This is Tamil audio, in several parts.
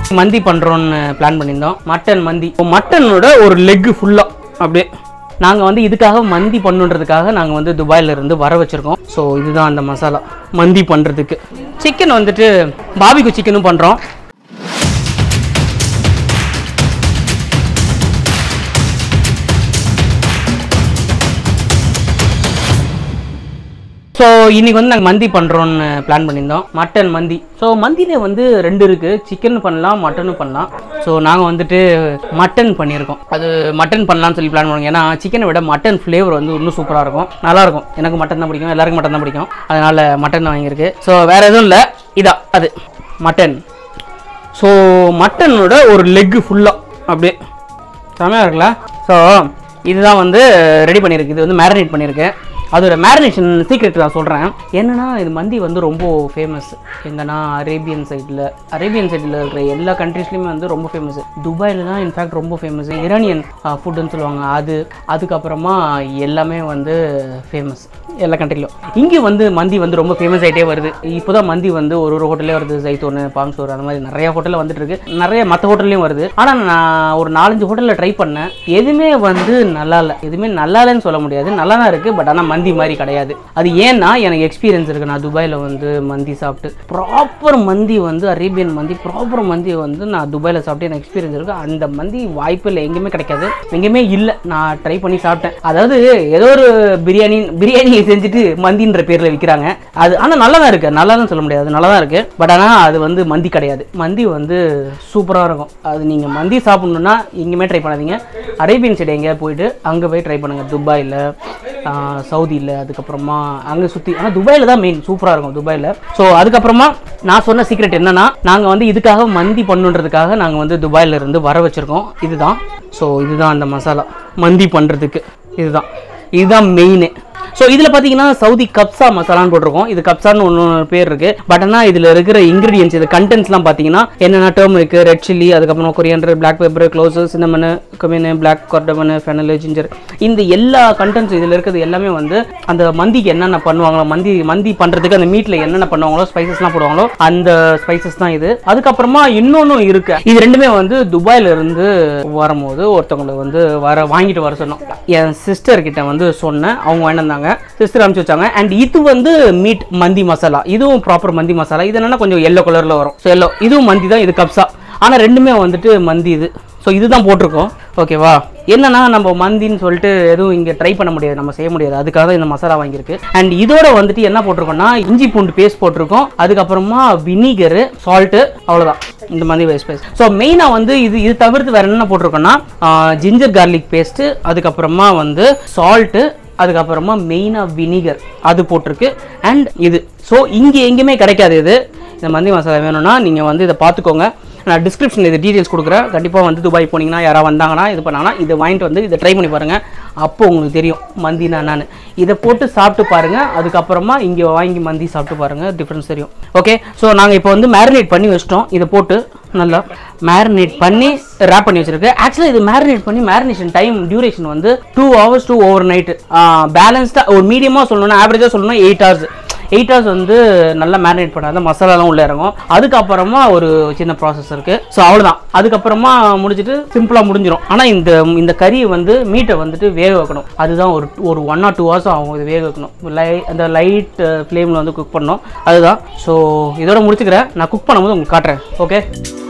மந்தி பண்ணுறோன்னு பிளான் பண்ணியிருந்தோம் மட்டன் மந்தி மட்டனோட ஒரு லெக்கு ஃபுல்லாக அப்படியே நாங்கள் வந்து இதுக்காக மந்தி பண்ணுன்றதுக்காக நாங்கள் வந்து துபாயில இருந்து வர வச்சுருக்கோம் ஸோ இதுதான் அந்த மசாலா மந்தி பண்ணுறதுக்கு சிக்கன் வந்துட்டு பாபிக்கு சிக்கனும் பண்ணுறோம் ஸோ இன்னைக்கு வந்து நாங்கள் மந்தி பண்ணுறோன்னு பிளான் பண்ணியிருந்தோம் மட்டன் மந்தி ஸோ மந்தியில வந்து ரெண்டு இருக்குது சிக்கன் பண்ணலாம் மட்டனும் பண்ணலாம் ஸோ நாங்கள் வந்துட்டு மட்டன் பண்ணியிருக்கோம் அது மட்டன் பண்ணலாம்னு சொல்லி பிளான் பண்ணுவோம் ஏன்னா சிக்கனை விட மட்டன் ஃப்ளேவர் வந்து இன்னும் சூப்பராக இருக்கும் நல்லாயிருக்கும் எனக்கு மட்டன் தான் பிடிக்கும் எல்லாருக்கும் மட்டன் தான் பிடிக்கும் அதனால் மட்டன் வாங்கியிருக்கு ஸோ வேறு எதுவும் இல்லை இதா அது மட்டன் ஸோ மட்டனோட ஒரு லெக்கு ஃபுல்லாக அப்படியே செமையாக இருக்குல்ல ஸோ இதுதான் வந்து ரெடி பண்ணியிருக்கு இது வந்து மேரினேட் பண்ணியிருக்கேன் அதோட மேரினேஷன் சீக்ரெட் நான் சொல்கிறேன் என்னன்னா இது மந்தி வந்து ரொம்ப ஃபேமஸ் எங்கன்னா அரேபியன் சைடில் அரேபியன் சைடில் இருக்கிற எல்லா கண்ட்ரீஸ்லையுமே வந்து ரொம்ப ஃபேமஸ் துபாயில் தான் இன்ஃபேக்ட் ரொம்ப ஃபேமஸ் ஈரானியன் ஃபுட்டுன்னு சொல்லுவாங்க அது அதுக்கப்புறமா எல்லாமே வந்து ஃபேமஸ் எல்லா கண்ட்ரிலையும் இங்கே வந்து மந்தி வந்து ரொம்ப ஃபேமஸ் ஆகிட்டே வருது இப்போ தான் மந்தி வந்து ஒரு ஒரு ஹோட்டலே வருது ஜைத்தோனு பாங்சோர் அந்த மாதிரி நிறைய ஹோட்டலில் வந்துட்டு இருக்கு நிறைய மற்ற ஹோட்டல்லையும் வருது ஆனால் நான் ஒரு நாலஞ்சு ஹோட்டலில் ட்ரை பண்ணேன் எதுவுமே வந்து நல்லா இல்லை எதுவுமே நல்லா இல்லைன்னு சொல்ல முடியாது நல்லா தான் இருக்குது பட் ஆனால் மந்தி மாதிரி கிடையாது அது ஏன்னா எனக்கு எக்ஸ்பீரியன்ஸ் இருக்குது நான் துபாயில் வந்து மந்தி சாப்பிட்டு ப்ராப்பர் மந்தி வந்து அரேபியன் மந்தி ப்ராப்பர் மந்தி வந்து நான் துபாயில் சாப்பிட்டு எனக்கு எக்ஸ்பீரியன்ஸ் இருக்குது அந்த மந்தி வாய்ப்பு இல்லை எங்கேயுமே கிடைக்காது எங்கேயுமே இல்லை நான் ட்ரை பண்ணி சாப்பிட்டேன் அதாவது ஏதோ ஒரு பிரியாணி பிரியாணி செஞ்சுட்டு மந்தின்ற பேரில் விற்கிறாங்க அது ஆனால் நல்லா தான் இருக்குது நல்லா தான் சொல்ல முடியாது நல்லா தான் இருக்குது பட் ஆனால் அது வந்து மந்தி கிடையாது மந்தி வந்து சூப்பராக இருக்கும் அது நீங்கள் மந்தி சாப்பிட்ணுன்னா எங்கேயுமே ட்ரை பண்ணாதீங்க அரேபியன் சைடு எங்கேயாவது போயிட்டு அங்கே போய் ட்ரை பண்ணுங்கள் துபாயில் சவுதியில் அதுக்கப்புறமா அங்கே சுற்றி ஆனால் துபாயில் தான் மெயின் சூப்பராக இருக்கும் துபாயில் ஸோ அதுக்கப்புறமா நான் சொன்ன சீக்ரெட் என்னன்னா நாங்கள் வந்து இதுக்காக மந்தி பண்ணுன்றதுக்காக நாங்கள் வந்து துபாயில இருந்து வர வச்சுருக்கோம் இதுதான் ஸோ இதுதான் அந்த மசாலா மந்தி பண்ணுறதுக்கு இதுதான் இதுதான் மெயினு ஸோ இதில் பார்த்தீங்கன்னா சவுதி கப்சா மசாலான்னு போட்டிருக்கோம் இது கப்சான்னு ஒன்று பேர் இருக்கு பட் ஆனால் இதில் இருக்கிற இன்க்ரீடியன்ஸ் இது கண்டென்ட்ஸ்லாம் பார்த்தீங்கன்னா என்னென்ன டேர்ம் இருக்கு ரெட் சில்லி அதுக்கப்புறம் coriander black pepper cloves cinnamon cumin black cardamom fennel ginger இந்த எல்லா கண்டென்ட்ஸ் இதில் இருக்கிறது எல்லாமே வந்து அந்த மந்திக்கு என்னென்ன பண்ணுவாங்களோ மந்தி மந்தி பண்ணுறதுக்கு அந்த மீட்டில் என்னென்ன பண்ணுவாங்களோ ஸ்பைசஸ்லாம் போடுவாங்களோ அந்த ஸ்பைசஸ் தான் இது அதுக்கப்புறமா இன்னொன்றும் இருக்கு இது ரெண்டுமே வந்து துபாயில இருந்து வரும்போது ஒருத்தவங்களை வந்து வர வாங்கிட்டு வர சொன்னோம் என் சிஸ்டர் கிட்ட வந்து சொன்னேன் அவங்க வாங்கிட்டு வந்தாங்க சிஸ்டர் அனுப்பிச்சு வச்சாங்க அண்ட் இது வந்து மீட் மந்தி மசாலா இதுவும் ப்ராப்பர் மந்தி மசாலா இது என்னன்னா கொஞ்சம் எல்லோ கலரில் வரும் ஸோ எல்லோ இதுவும் மந்தி தான் இது கப்சா ஆனால் ரெண்டுமே வந்துட்டு மந்தி இது ஸோ இதுதான் போட்டிருக்கோம் ஓகேவா என்னன்னா நம்ம மந்தின்னு சொல்லிட்டு எதுவும் இங்கே ட்ரை பண்ண முடியாது நம்ம செய்ய முடியாது அதுக்காக தான் இந்த மசாலா வாங்கியிருக்கு அண்ட் இதோட வந்துட்டு என்ன போட்டிருக்கோம்னா இஞ்சி பூண்டு பேஸ்ட் போட்டிருக்கோம் அதுக்கப்புறமா வினிகரு சால்ட்டு அவ்வளோதான் இந்த மாதிரி வைஸ் பேஸ்ட் ஸோ மெயினாக வந்து இது இது தவிர்த்து வேற என்ன போட்டிருக்கோம்னா ஜிஞ்சர் கார்லிக் பேஸ்ட்டு அதுக்கப்புறமா வந்து சால்ட்டு அதுக்கப்புறமா மெயினாக வினிகர் அது போட்டிருக்கு அண்ட் இது ஸோ இங்கே எங்கேயுமே கிடைக்காது இது இந்த மந்தி மசாலா வேணும்னா நீங்கள் வந்து இதை பார்த்துக்கோங்க நான் டிஸ்கிரிப்ஷன் இது டீட்டெயில்ஸ் கொடுக்குறேன் கண்டிப்பாக வந்து துபாய் போனீங்கன்னா யாராவது வந்தாங்கன்னா இது பண்ணாங்கன்னா இதை வாங்கிட்டு வந்து இதை ட்ரை பண்ணி பாருங்கள் அப்போ உங்களுக்கு தெரியும் மந்தினா என்னன்னு இதை போட்டு சாப்பிட்டு பாருங்கள் அதுக்கப்புறமா இங்கே வாங்கி மந்தி சாப்பிட்டு பாருங்கள் டிஃப்ரென்ஸ் தெரியும் ஓகே ஸோ நாங்கள் இப்போ வந்து மேரினேட் பண்ணி வச்சிட்டோம் இதை போட்டு நல்லா மேரினேட் பண்ணி ரேப் பண்ணி வச்சிருக்கு ஆக்சுவலாக இது மேரினேட் பண்ணி மேரினேஷன் டைம் டியூரேஷன் வந்து two hours to overnight பேலன்ஸ்டாக ஒரு மீடியமாக சொல்லணும்னா ஆவரேஜாக சொல்லணும்னா எயிட் ஹவர்ஸ் எயிட் ஹவர்ஸ் வந்து நல்லா மேரினேட் பண்ணாத மசாலாலாம் உள்ளே இறங்கும் அதுக்கப்புறமா ஒரு சின்ன ப்ராசஸ் இருக்குது ஸோ அவ்வளோதான் அதுக்கப்புறமா முடிச்சுட்டு சிம்பிளாக முடிஞ்சிடும் ஆனால் இந்த இந்த கறியை வந்து மீட்டை வந்துட்டு வேக வைக்கணும் அதுதான் ஒரு ஒரு ஒன் ஆர் டூ ஹவர்ஸ் ஆகும் இது வேக வைக்கணும் லை அந்த லைட் ஃப்ளேமில் வந்து குக் பண்ணணும் அதுதான் ஸோ இதோட முடிச்சுக்கிறேன் நான் குக் பண்ணும்போது உங்களுக்கு காட்டுறேன் ஓகே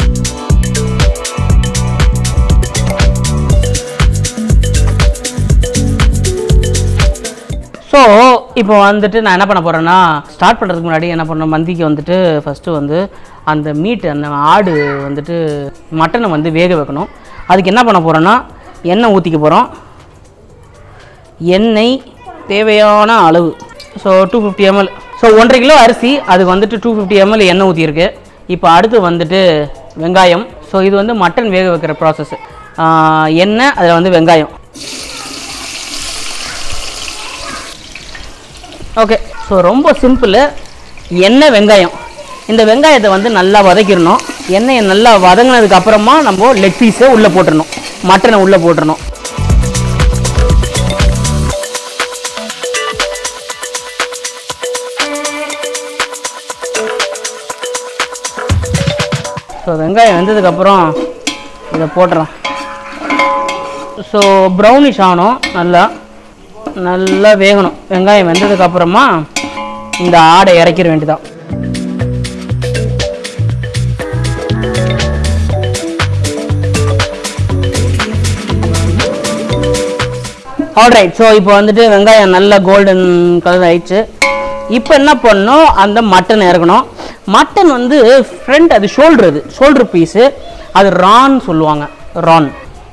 ஸோ இப்போ வந்துட்டு நான் என்ன பண்ண போகிறேன்னா ஸ்டார்ட் பண்ணுறதுக்கு முன்னாடி என்ன பண்ணணும் மந்திக்கு வந்துட்டு ஃபஸ்ட்டு வந்து அந்த மீட் அந்த ஆடு வந்துட்டு மட்டனை வந்து வேக வைக்கணும் அதுக்கு என்ன பண்ண போகிறோன்னா எண்ணெய் ஊற்றிக்க போகிறோம் எண்ணெய் தேவையான அளவு so two fifty ML so ஒன்றரை கிலோ அரிசி அதுக்கு வந்துட்டு டூ ஃபிஃப்டி எம்எல் எண்ணெய் ஊற்றிருக்கு இப்போ அடுத்து வந்துட்டு வெங்காயம் ஸோ இது வந்து மட்டன் வேக வைக்கிற ப்ராசஸ் எண்ணெய் அதில் வந்து வெங்காயம் ஓகே ஸோ ரொம்ப சிம்பிள் எண்ணெய் வெங்காயம் இந்த வெங்காயத்தை வந்து நல்லா வதக்கிடணும் எண்ணெயை நல்லா வதங்கினதுக்கு அப்புறமா நம்ம லெக் பீஸை உள்ளே போட்டுடணும் மட்டனை உள்ளே போட்டுறணும் ஸோ ஸோ வெங்காயம் வெந்ததுக்கப்புறம் இதை போட்டுறேன் ஸோ ப்ரௌனிஷ் ஆகணும் நல்லா நல்லா வேகணும் வெங்காயம் வெந்ததுக்கப்புறமா இந்த ஆடை இறக்கிற வேண்டியதான் ஆல்ரைட் ஸோ இப்போ வந்துட்டு வெங்காயம் நல்ல கோல்டன் கலர் ஆயிடுச்சு இப்போ என்ன பண்ணணும் அந்த மட்டன் இறக்கணும் மட்டன் வந்து ஃப்ரண்ட் அது ஷோல்டர் அது ஷோல்டர் பீஸு அது ரான் சொல்லுவாங்க ரான்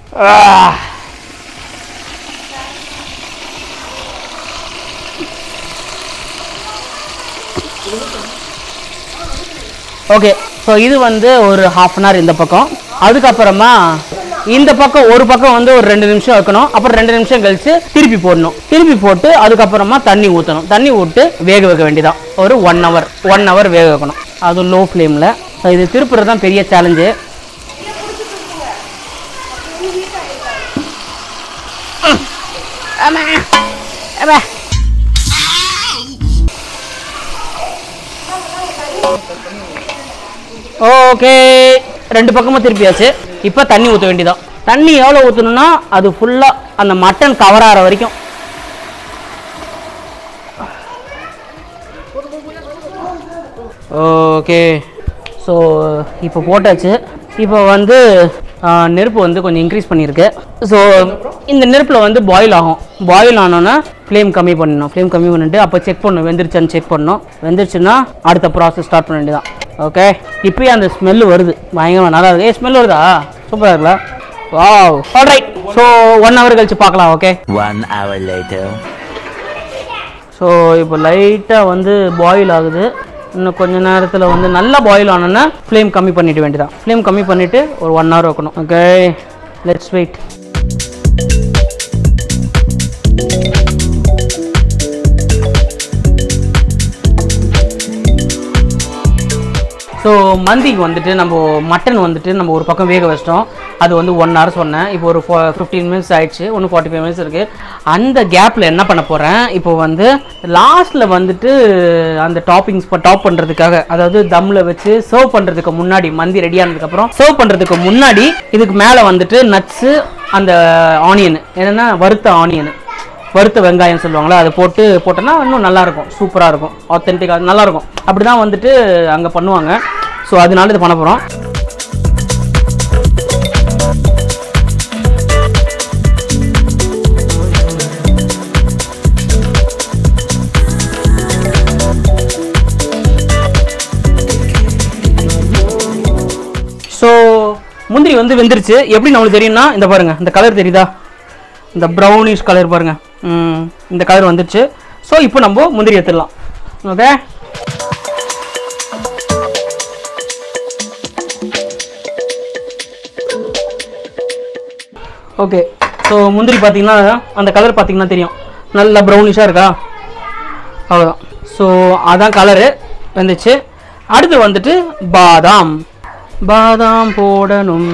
ஓகே ஸோ இது வந்து ஒரு ஹாஃப் அன் ஹவர் இந்த பக்கம் அதுக்கப்புறமா இந்த பக்கம் ஒரு பக்கம் வந்து ஒரு ரெண்டு நிமிஷம் வைக்கணும் அப்புறம் ரெண்டு நிமிஷம் கழிச்சு திருப்பி போடணும் திருப்பி போட்டு அதுக்கப்புறமா தண்ணி ஊற்றணும் தண்ணி விட்டு வேக வைக்க வேண்டியதான் ஒரு ஒன் ஹவர் ஒன் ஹவர் வேக வைக்கணும் அது லோ ஃப்ளேமில் ஸோ இது திருப்புறது தான் பெரிய சேலஞ்சு ஆமா ஆமா ஓகே ரெண்டு பக்கமும் திருப்பியாச்சு இப்போ தண்ணி ஊற்ற வேண்டியதான் தண்ணி எவ்வளோ ஊற்றணும்னா அது ஃபுல்லாக அந்த மட்டன் கவர் ஆகிற வரைக்கும் ஓகே ஸோ இப்போ போட்டாச்சு இப்போ வந்து ஆ, நெருப்பு வந்து கொஞ்சம் இன்க்ரீஸ் பண்ணியிருக்கு ஸோ இந்த நெருப்பில் வந்து பாயில் ஆகும் பாயில் ஆனோன்னா ஃப்ளேம் கம்மி பண்ணணும் ஃப்ளேம் கம்மி பண்ணிட்டு அப்போ செக் பண்ணணும் வெந்துருச்சான்னு செக் பண்ணணும் வெந்துருச்சுன்னா அடுத்த ப்ராசஸ் ஸ்டார்ட் பண்ண வேண்டியதான் ஓகே இப்போயே அந்த ஸ்மெல் வருது பயங்கரமாக நல்லா இருக்கு ஏ ஸ்மெல் வருதா சூப்பராக இருக்குல்ல wow alright so one hour கழிச்சு பார்க்கலாம் okay One hour later. So இப்போ லைட்டாக வந்து பாயில் ஆகுது இன்னும் கொஞ்ச நேரத்தில் வந்து நல்லா பாயில் ஆனோன்னா ஃப்ளேம் கம்மி பண்ணிட்டு வேண்டியதான் ஃப்ளேம் கம்மி பண்ணிவிட்டு ஒரு ஒன் ஹவர் வைக்கணும் ஓகே லெட்ஸ் வெயிட் ஸோ மந்திக்கு வந்துட்டு நம்ம மட்டன் வந்துட்டு நம்ம ஒரு பக்கம் வேக வச்சிட்டோம் அது வந்து ஒன் ஹவர் சொன்னேன் இப்போ ஒரு ஃபிஃப்டீன் மினிட்ஸ் ஆயிடுச்சு ஒன்று ஃபார்ட்டி ஃபைவ் மினிட்ஸ் இருக்குது அந்த கேப்பில் என்ன பண்ண போகிறேன் இப்போ வந்து லாஸ்ட்டில் வந்துட்டு அந்த டாப்பிங்ஸ் இப்போ டாப் பண்ணுறதுக்காக அதாவது தம்மில் வச்சு சர்வ் பண்ணுறதுக்கு முன்னாடி மந்தி ரெடி ஆனதுக்கப்புறம் சர்வ் பண்ணுறதுக்கு முன்னாடி இதுக்கு மேலே வந்துட்டு நட்ஸு அந்த ஆனியன் என்னென்னா வறுத்த ஆனியன் வறுத்த வெங்காயம் சொல்லுவாங்களா அதை போட்டு போட்டோன்னா இன்னும் நல்லா இருக்கும் சூப்பராக இருக்கும் ஆத்தென்டிக்காக நல்லா இருக்கும் அப்படி தான் வந்துட்டு அங்கே பண்ணுவாங்க ஸோ அதனால இது பண்ண போகிறோம் ஸோ முந்திரி வந்து வெந்துருச்சு எப்படி நம்மளுக்கு தெரியும்னா இந்த பாருங்க இந்த கலர் தெரியுதா இந்த ப்ரௌனிஷ் கலர் பாருங்க ம், இந்த கலர் வந்துருச்சு ஸோ இப்போ நம்ம முந்திரி எடுத்துடலாம் ஓகே ஓகே ஸோ முந்திரி பார்த்தீங்கன்னா அந்த கலர் பார்த்தீங்கன்னா தெரியும் நல்லா ப்ரௌனிஷாக இருக்கா அவ்வளோதான் ஸோ அதான் கலரு வந்துச்சு அடுத்து வந்துட்டு பாதாம் பாதாம் போடணும்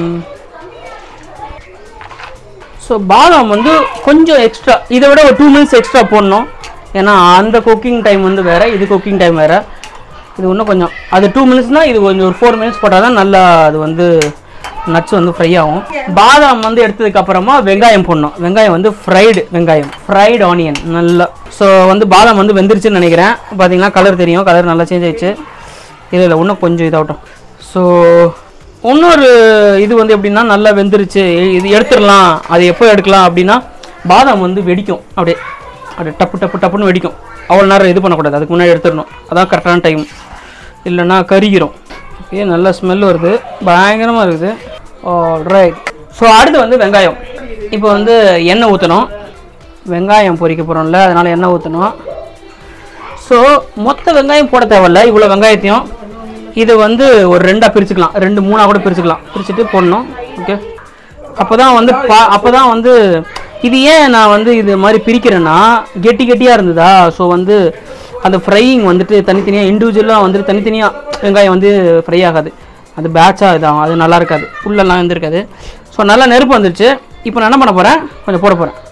ஸோ பாதாம் வந்து கொஞ்சம் எக்ஸ்ட்ரா இதை விட ஒரு டூ மினிட்ஸ் எக்ஸ்ட்ரா போடணும் ஏன்னா அந்த குக்கிங் டைம் வந்து வேறு இது குக்கிங் டைம் வேறு இது இன்னும் கொஞ்சம் அது டூ மினிட்ஸ்னால் இது கொஞ்சம் ஒரு ஃபோர் மினிட்ஸ் போட்டால் தான் நல்லா அது வந்து நட்ஸ் வந்து ஃப்ரை ஆகும் பாதாம் வந்து எடுத்ததுக்கு அப்புறமா வெங்காயம் போடணும் வெங்காயம் வந்து ஃப்ரைடு வெங்காயம் ஃப்ரைடு ஆனியன் நல்லா ஸோ வந்து பாதாம் வந்து வெந்துருச்சுன்னு நினைக்கிறேன் பார்த்தீங்கன்னா கலர் தெரியும் கலர் நல்லா சேஞ்ச் ஆயிடுச்சு இல்லை இல்லை இன்னும் கொஞ்சம் இதாகட்டும் ஸோ இன்னொரு இது வந்து எப்படின்னா நல்லா வெந்துருச்சு இது எடுத்துடலாம் அது எப்போ எடுக்கலாம் அப்படின்னா பாதாம் வந்து வெடிக்கும் அப்படியே அப்படியே டப்பு டப்பு டப்புன்னு வெடிக்கும் அவ்வளோ நேரம் இது பண்ணக்கூடாது அதுக்கு முன்னாடி எடுத்துடணும் அதான் கரெக்டான டைம் இல்லைன்னா கருகிரும் ஏ நல்ல ஸ்மெல் வருது பயங்கரமாக இருக்குது ரைட் ஸோ அடுத்து வந்து வெங்காயம் இப்போ வந்து எண்ணெய் ஊற்றணும் வெங்காயம் பொரிக்க போகிறோம்ல அதனால் எண்ணெய் ஊற்றணும் ஸோ மொத்த வெங்காயம் போட தேவையில்ல இவ்வளோ வெங்காயத்தையும் இது வந்து ஒரு ரெண்டாக பிரிச்சுக்கலாம் ரெண்டு மூணாக கூட பிரிச்சுக்கலாம் பிரிச்சுட்டு போடணும் ஓகே அப்போ தான் வந்து பா அப்போ தான் வந்து இது ஏன் நான் வந்து இது மாதிரி பிரிக்கிறேன்னா கெட்டி கெட்டியாக இருந்ததா ஸோ வந்து அந்த ஃப்ரையிங் வந்துட்டு தனித்தனியாக இண்டிவிஜுவலாக வந்துட்டு தனித்தனியாக வெங்காயம் வந்து ஃப்ரை ஆகாது அது பேட்சாக இதாகும் அது நல்லா இருக்காது புல்லெல்லாம் இருந்திருக்காது ஸோ நல்லா நெருப்பு வந்துருச்சு இப்போ நான் என்ன பண்ண போகிறேன் கொஞ்சம் போட போகிறேன்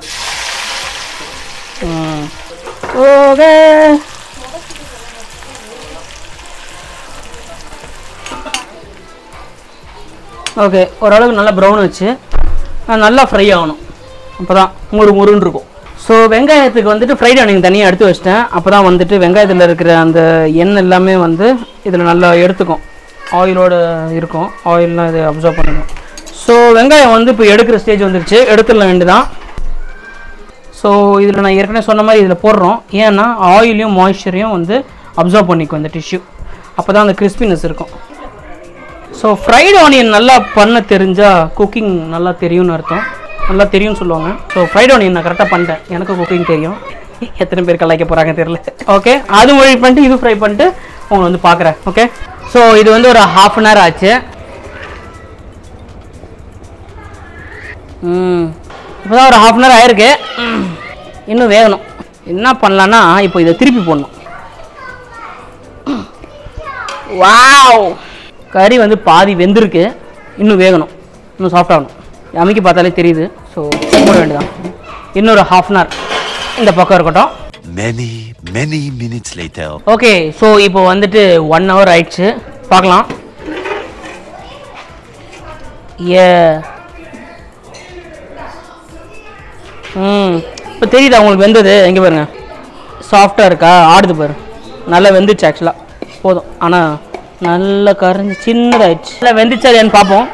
ஓகே ஓகே ஓரளவுக்கு நல்லா ப்ரௌன் வச்சு அஹ் நல்லா ஃப்ரை ஆகணும் அப்போ தான் முறு முருன்னு இருக்கும் ஸோ வெங்காயத்துக்கு வந்துட்டு ஃப்ரைட் ஆனியன் தனியாக எடுத்து வச்சிட்டேன் அப்போ தான் வந்துட்டு வெங்காயத்தில் இருக்கிற அந்த எண்ணெய் எல்லாமே வந்து இதில் நல்லா எடுத்துக்கும் ஆயிலோட இருக்கும் ஆயில்லாம் இதை அப்சர்வ் பண்ணிக்கும் ஸோ வெங்காயம் வந்து இப்போ எடுக்கிற ஸ்டேஜ் வந்துருச்சு எடுத்துடல வேண்டியதான் ஸோ இதில் நான் ஏற்கனவே சொன்ன மாதிரி இதில் போடுறோம் ஏன்னா ஆயிலையும் மாய்ஸ்சரையும் வந்து அப்சர்வ் பண்ணிக்கும் இந்த டிஷ்யூ அப்போ தான் அந்த கிறிஸ்பினஸ் இருக்கும் ஸோ ஃப்ரைட் ஆனியன் நல்லா பண்ண தெரிஞ்சால் குக்கிங் நல்லா தெரியும்னு அர்த்தம் நல்லா தெரியும்னு சொல்லுவாங்க ஸோ ஃப்ரைட் ஆனியன் நான் கரெக்டாக பண்ணிட்டேன் எனக்கு குக்கிங் தெரியும் எத்தனை பேர் கலாய்க்க போகிறாங்க தெரியல ஓகே அது மொழி பண்ணிட்டு இது ஃப்ரை பண்ணிட்டு உங்களை வந்து பார்க்குறேன் ஓகே ஸோ இது வந்து ஒரு ஹாஃப் அன் ஹவர் ஆச்சு ம் இப்போ தான் ஒரு ஹாஃப் அன் ஹவர் ஆயிருக்கு ம், இன்னும் வேகணும் என்ன பண்ணலான்னா இப்போ இதை திருப்பி போடணும் வாவ் கறி வந்து பாதி வெந்திருக்கு இன்னும் வேகணும் இன்னும் சாஃப்ட் ஆகணும் அமைக்கி பார்த்தாலே தெரியுது ஸோ போட வேண்டியதான் இன்னொரு ஹாஃப் அன் ஹவர் இந்த பக்கம் இருக்கட்டும் Many, many minutes later. Okay so இப்போ வந்துட்டு ஒன் ஹவர் ஆயிடுச்சு பார்க்கலாம் ஏ ம் இப்போ தெரியுதா உங்களுக்கு வெந்தது எங்கே பாருங்க சாஃப்டாக இருக்கா ஆடுது பாரு நல்லா வெந்துச்சு ஆக்சுவலாக போதும் ஆனால் நல்லா கரைஞ்சி சின்னதாயிடுச்சு நல்லா வெந்துச்சா இல்லையான்னு பார்ப்போம்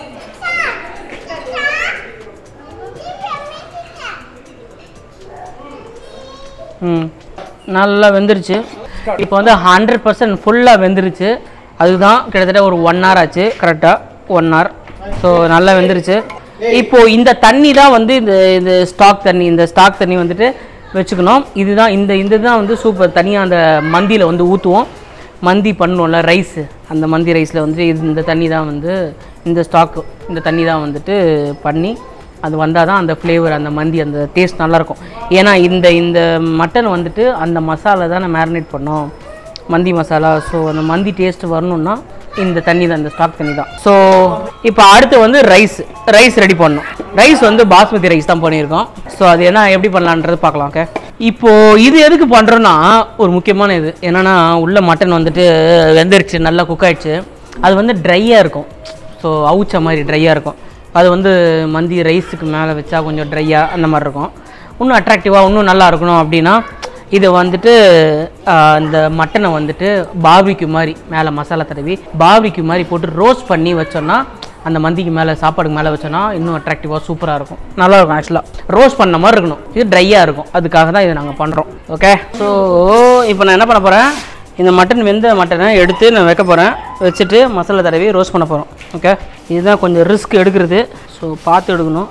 ம் நல்லா வெந்துருச்சு இப்போ வந்து ஹண்ட்ரட் பர்சன்ட் ஃபுல்லாக வெந்துருச்சு அதுதான் கிட்டத்தட்ட ஒரு ஒன் ஹவர் ஆச்சு கரெக்டாக ஒன் ஹவர் ஸோ நல்லா வெந்துருச்சு இப்போ இந்த தண்ணி தான் வந்து இந்த இந்த ஸ்டாக் தண்ணி இந்த ஸ்டாக் தண்ணி வந்துட்டு வச்சுக்கணும் இதுதான் இந்த இந்த தான் வந்து சூப்பர் தனியாக அந்த மந்தியில் வந்து ஊற்றுவோம் மந்தி பண்ணுவோம்ல ரைஸ் அந்த மந்தி ரைஸில் வந்து இது இந்த தண்ணி தான் வந்து இந்த ஸ்டாக் இந்த தண்ணி தான் வந்துட்டு பண்ணி அது வந்தால் தான் அந்த ஃப்ளேவர் அந்த மந்தி அந்த டேஸ்ட் நல்லாயிருக்கும் ஏன்னா இந்த இந்த மட்டன் வந்துட்டு அந்த மசாலா தான் மேரினேட் பண்ணோம் மந்தி மசாலா ஸோ அந்த மந்தி டேஸ்ட் வரணும்னா இந்த தண்ணி தான் இந்த ஸ்டாக் தண்ணி தான் ஸோ இப்போ அடுத்து வந்து ரைஸ் ரைஸ் ரெடி பண்ணணும் ரைஸ் வந்து பாஸ்மதி ரைஸ் தான் பண்ணியிருக்கோம் ஸோ அது என்ன எப்படி பண்ணலான்றது பார்க்கலாம் ஓகே இப்போ இது எதுக்கு பண்ணுறோன்னா ஒரு முக்கியமான இது என்னன்னா உள்ள மட்டன் வந்துட்டு வெந்துருச்சு நல்லா குக் ஆயிடுச்சு அது வந்து ட்ரையாக இருக்கும் ஸோ அவுச்ச மாதிரி ட்ரையாக இருக்கும் அது வந்து மந்தி ரைஸுக்கு மேலே வச்சா கொஞ்சம் ட்ரையாக அந்த மாதிரி இருக்கும் இன்னும் அட்ராக்டிவாக இன்னும் நல்லா இருக்கணும் அப்படின்னா இதை வந்துட்டு ஆஹ், இந்த மட்டனை வந்துட்டு பாபிக்கு மாதிரி மேலே மசாலா தடவி பாபிக்கு மாதிரி போட்டு ரோஸ்ட் பண்ணி வச்சோன்னா அந்த மந்திக்கு மேலே சாப்பாடுக்கு மேலே வச்சோன்னா இன்னும் அட்ராக்டிவாக சூப்பராக இருக்கும் நல்லா இருக்கும் ஆக்சுவலாக ரோஸ்ட் பண்ண மாதிரி இருக்கணும் இது ட்ரையாக இருக்கும் அதுக்காக தான் இதை நாங்கள் பண்ணுறோம் ஓகே ஸோ இப்போ நான் என்ன பண்ண போகிறேன் இந்த மட்டன் வெந்த மட்டனை எடுத்து நான் வைக்க போகிறேன் வச்சுட்டு மசாலா தடவி ரோஸ்ட் பண்ண போகிறோம் ஓகே இதுதான் கொஞ்சம் ரிஸ்க் எடுக்கிறது ஸோ பார்த்து எடுக்கணும்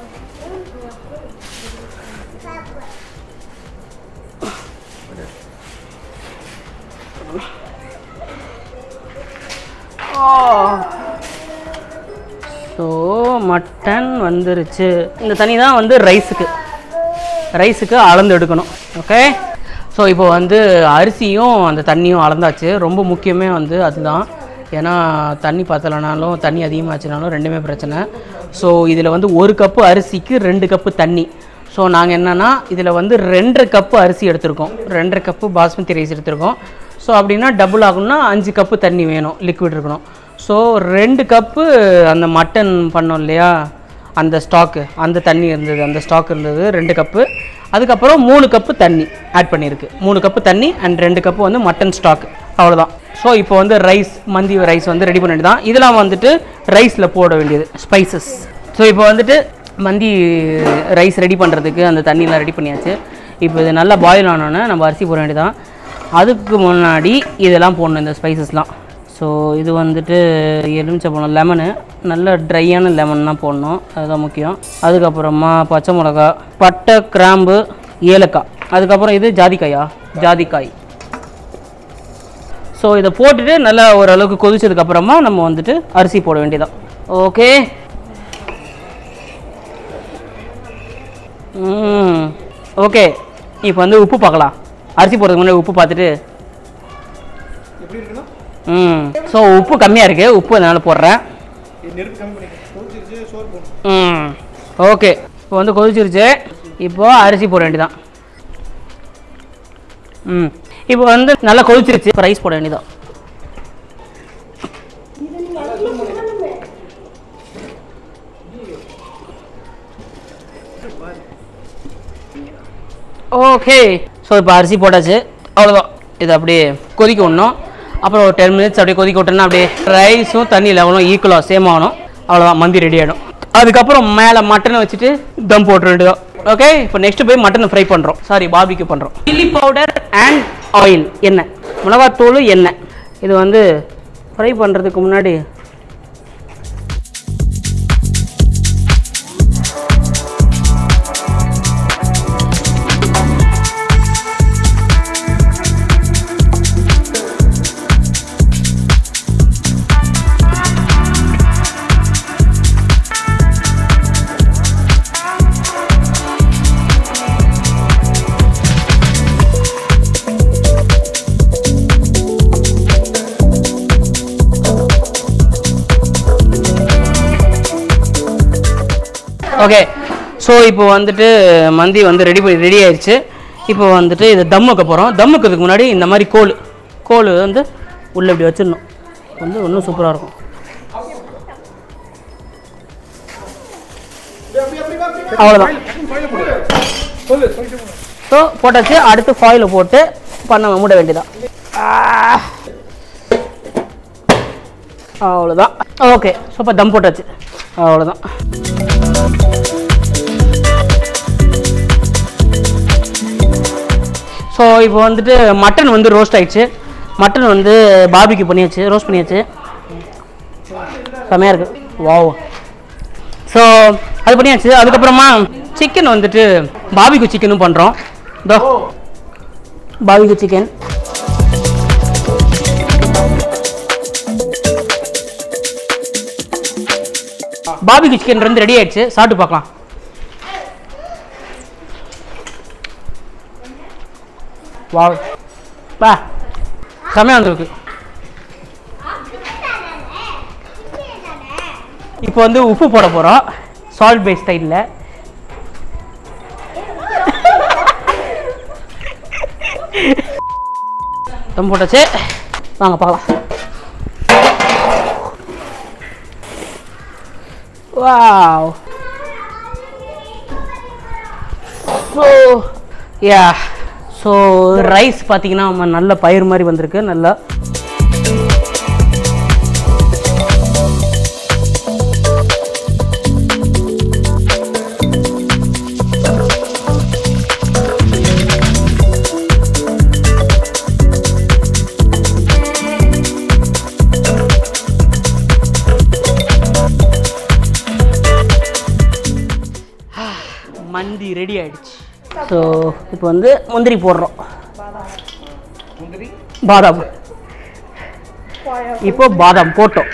ஸோ மட்டன் வந்துருச்சு இந்த தண்ணி தான் வந்து ரைஸுக்கு ரைஸுக்கு அளந்து எடுக்கணும் ஓகே ஸோ இப்போ வந்து அரிசியும் அந்த தண்ணியும் அளந்தாச்சு ரொம்ப முக்கியமே வந்து அதுதான் ஏன்னா தண்ணி பத்தலைனாலும் தண்ணி அதிகமாச்சுனாலும் ரெண்டுமே பிரச்சனை ஸோ இதில் வந்து ஒரு கப்பு அரிசிக்கு ரெண்டு கப்பு தண்ணி ஸோ நாங்கள் என்னென்னா இதில் வந்து ரெண்டரை கப்பு அரிசி எடுத்திருக்கோம் ரெண்டரை கப்பு பாஸ்மதி ரைஸ் எடுத்திருக்கோம் ஸோ அப்படின்னா டபுள் ஆகும்னா அஞ்சு கப்பு தண்ணி வேணும் லிக்விட் இருக்கணும் ஸோ ரெண்டு கப்பு அந்த மட்டன் பண்ணோம் இல்லையா அந்த ஸ்டாக்கு அந்த தண்ணி இருந்தது அந்த ஸ்டாக் இருந்தது ரெண்டு கப்பு அதுக்கப்புறம் மூணு கப்பு தண்ணி ஆட் பண்ணியிருக்கு மூணு கப்பு தண்ணி அண்ட் ரெண்டு கப்பு வந்து மட்டன் ஸ்டாக் அவ்வளோதான் ஸோ இப்போ வந்து ரைஸ் மந்தி ரைஸ் வந்து ரெடி பண்ணிட்டு தான் இதெல்லாம் வந்துட்டு ரைஸில் போட வேண்டியது ஸ்பைசஸ் ஸோ இப்போ வந்துட்டு மந்தி ரைஸ் ரெடி பண்ணுறதுக்கு அந்த தண்ணியெலாம் ரெடி பண்ணியாச்சு இப்போ இது நல்லா பாயில் ஆனோன்னே நம்ம அரிசி போட வேண்டியதான் அதுக்கு முன்னாடி இதெல்லாம் போடணும் இந்த ஸ்பைசஸ்லாம் ஸோ இது வந்துட்டு எலுமிச்சை பழம் லெமனு நல்ல ட்ரையான லெமன் தான் போடணும் அதுதான் முக்கியம் அதுக்கப்புறமா பச்சை மிளகா பட்டை கிராம்பு ஏலக்காய் அதுக்கப்புறம் இது ஜாதிக்காயா ஜாதிக்காய் ஸோ இதை போட்டுட்டு நல்லா ஓரளவுக்கு கொதிச்சதுக்கப்புறமா நம்ம வந்துட்டு அரிசி போட வேண்டியதான் ஓகே ம் ஓகே இப்போ வந்து உப்பு பார்க்கலாம் அரிசி போடுறதுக்கு முன்னாடி உப்பு பார்த்துட்டு ம் ஸோ உப்பு கம்மியாக இருக்குது உப்பு அதனால் போடுறேன் ம் ஓகே இப்போ வந்து கொதிச்சிருச்சு இப்போ அரிசி போட வேண்டியதான் ம் இப்போ வந்து நல்லா கொதிச்சிருச்சு இப்போ ரைஸ் போட வேண்டியதான் ஓகே ஸோ இப்போ அரிசி போட்டாச்சு அவ்வளோதான் இது அப்படியே கொதிக்க விடணும் அப்புறம் ஒரு டென் மினிட்ஸ் அப்படியே கொதிக்க விட்டோன்னா அப்படியே ரைஸும் தண்ணி லெவலும் ஈக்குவலாக சேம் ஆகணும் அவ்வளோதான் மந்தி ரெடி ஆகிடும் அதுக்கப்புறம் மேலே மட்டனை வச்சுட்டு தம் போட்டு வேண்டியதான் ஓகே இப்போ நெக்ஸ்ட் போய் மட்டனை ஃப்ரை பண்ணுறோம் சாரி பாபிக்கு பண்ணுறோம் சில்லி பவுடர் அண்ட் ஆயில் எண்ணெய் மிளகாத்தூள் எண்ணெய் இது வந்து ஃப்ரை பண்ணுறதுக்கு முன்னாடி ஓகே ஸோ இப்போ வந்துட்டு மந்தி வந்து ரெடி பண்ணி ரெடி ஆயிடுச்சு இப்போ வந்துட்டு இது தம் வைக்க போகிறோம் தம் வைக்கிறதுக்கு முன்னாடி இந்த மாதிரி கோல் கோல் வந்து உள்ளே இப்படி வச்சிடணும் வந்து இன்னும் சூப்பராக இருக்கும் அவ்வளோதான் ஸோ போட்டாச்சு அடுத்து ஃபாயில் போட்டு பண்ண மூட வேண்டியதான் அவ்வளோதான் ஓகே ஸோ இப்போ தம் போட்டாச்சு அவ்வளோதான் ஸோ இப்போ வந்துட்டு மட்டன் வந்து ரோஸ்ட் ஆயிடுச்சு மட்டன் வந்து பாபிக்கு பண்ணியாச்சு ரோஸ்ட் பண்ணியாச்சு செமையாக இருக்கு வாவ் ஸோ அது பண்ணியாச்சு அதுக்கப்புறமா சிக்கன் வந்துட்டு பாபிக்கு சிக்கனும் பண்ணுறோம் இதோ பாபிக்கு சிக்கன் பாபிக்கு சிக்கன் வந்து ரெடி ஆயிடுச்சு சாப்பிட்டு பார்க்கலாம் வாவ் பா செமையாக வந்திருக்கு இப்போ வந்து உப்பு போட போகிறோம் சால்ட் பேஸ் ஸ்டைலில் தம் போட்டாச்சு வாங்க பார்க்கலாம் wow so yeah so rice பார்த்தீங்கன்னா நம்ம நல்ல பயிர் மாதிரி வந்திருக்கு நல்லா மந்தி ரெடி ஆயிடுச்சு ஸோ இப்போ வந்து முந்திரி போடுறோம் பாதாம் இப்போ பாதாம் போட்டோம்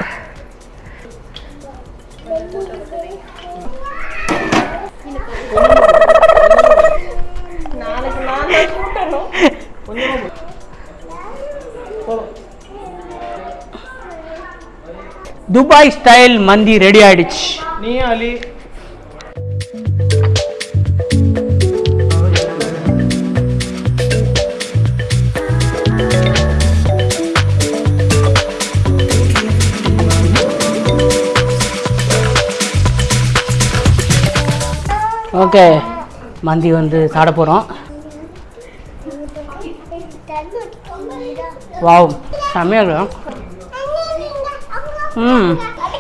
நாளைக்கு நான் தான் கூட்டணும் துபாய் ஸ்டைல் மந்தி ரெடி ஆயிடுச்சு நீ அலி ஓகே மந்தி வந்து சாட போகிறோம் வாவ் செம்மையாக இருக்கும் ம்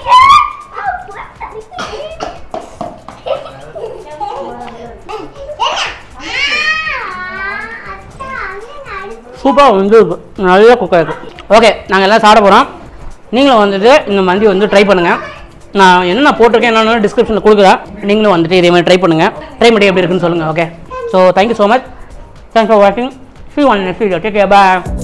சூப்பராக வந்து இருக்கு. நல்லா குக்காக இருக்கு ஓகே நாங்கள் எல்லாம் சாப்பிட போகிறோம் நீங்களும் வந்துட்டு இந்த மந்தி வந்து ட்ரை பண்ணுங்கள் நான் என்ன போட்டிருக்கேன் என்னென்னு டிஸ்கிரிப்ஷனில் கொடுக்குறேன் நீங்களும் வந்துட்டு இதே மாதிரி ட்ரை பண்ணுங்கள் ட்ரை பண்ணி எப்படி இருக்குன்னு சொல்லுங்கள் okay so thank you so much thanks for வாட்சிங் see on next video take bye